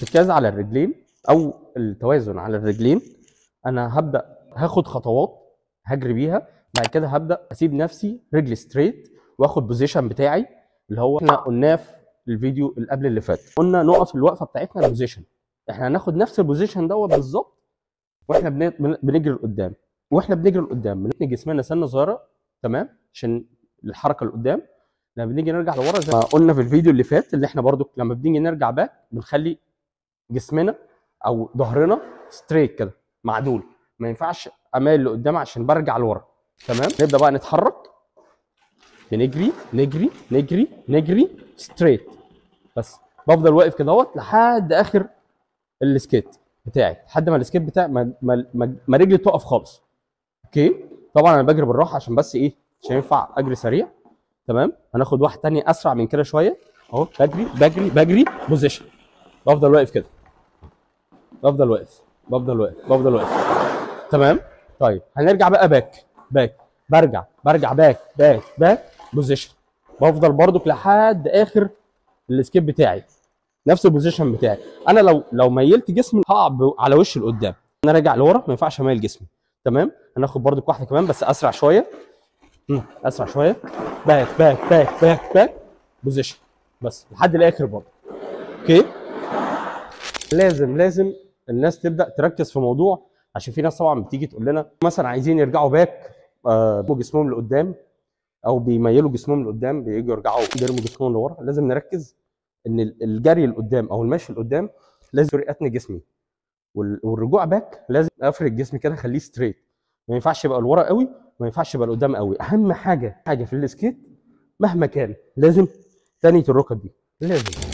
الارتكاز على الرجلين او التوازن على الرجلين انا هبدا هاخد خطوات هجري بيها بعد كده هبدا اسيب نفسي رجلي ستريت واخد بوزيشن بتاعي اللي هو احنا قلناه في الفيديو اللي قبل اللي فات قلنا نقف الوقفه بتاعتنا البوزيشن احنا هناخد نفس البوزيشن دوت بالظبط واحنا بن- بن- بنجري لقدام واحنا بنجري لقدام بنتني جسمنا سنه صغيره تمام عشان الحركه لقدام لما بنيجي نرجع لورا زي ما قلنا في الفيديو اللي فات اللي احنا برضو لما بنيجي نرجع باك بنخلي جسمنا او ظهرنا ستريت كده معدول ما ينفعش امال لقدام عشان برجع لورا تمام نبدا بقى نتحرك بنجري نجري نجري نجري ستريت بس بفضل واقف كده اهوت لحد اخر السكيت بتاعي لحد ما السكيت بتاعي ما, ما, ما, ما رجلي تقف خالص اوكي طبعا انا بجري بالراحه عشان بس ايه مش هينفع اجري سريع تمام هناخد واحد تاني اسرع من كده شويه اهو بجري بجري بجري بوزيشن بفضل واقف كده بفضل واقف بفضل واقف بفضل واقف تمام طيب هنرجع بقى باك باك برجع برجع باك باك باك بوزيشن بفضل برضك لحد اخر السكيب بتاعي نفس البوزيشن بتاعي انا لو لو ميلت جسمي هقع ب- على وشي لقدام انا راجع لورا ما ينفعش اميل جسمي تمام هناخد برضك واحده كمان بس اسرع شويه مم، اسرع شويه باك باك باك باك باك بوزيشن بس لحد الاخر برضه اوكي لازم لازم الناس تبدا تركز في موضوع عشان في ناس طبعا بتيجي تقول لنا مثلا عايزين يرجعوا باك آه جسمهم لقدام او بيميلوا جسمهم لقدام بييجوا يرجعوا يرموا جسمهم لورا لازم نركز ان ال- الجري لقدام او المشي لقدام لازم اتني جسمي وال- والرجوع باك لازم افرد جسمي كده اخليه ستريت ما ينفعش يبقى لورا قوي ما ينفعش يبقى لقدام قوي اهم حاجه حاجه في السكيت مهما كان لازم تانية الركب دي لازم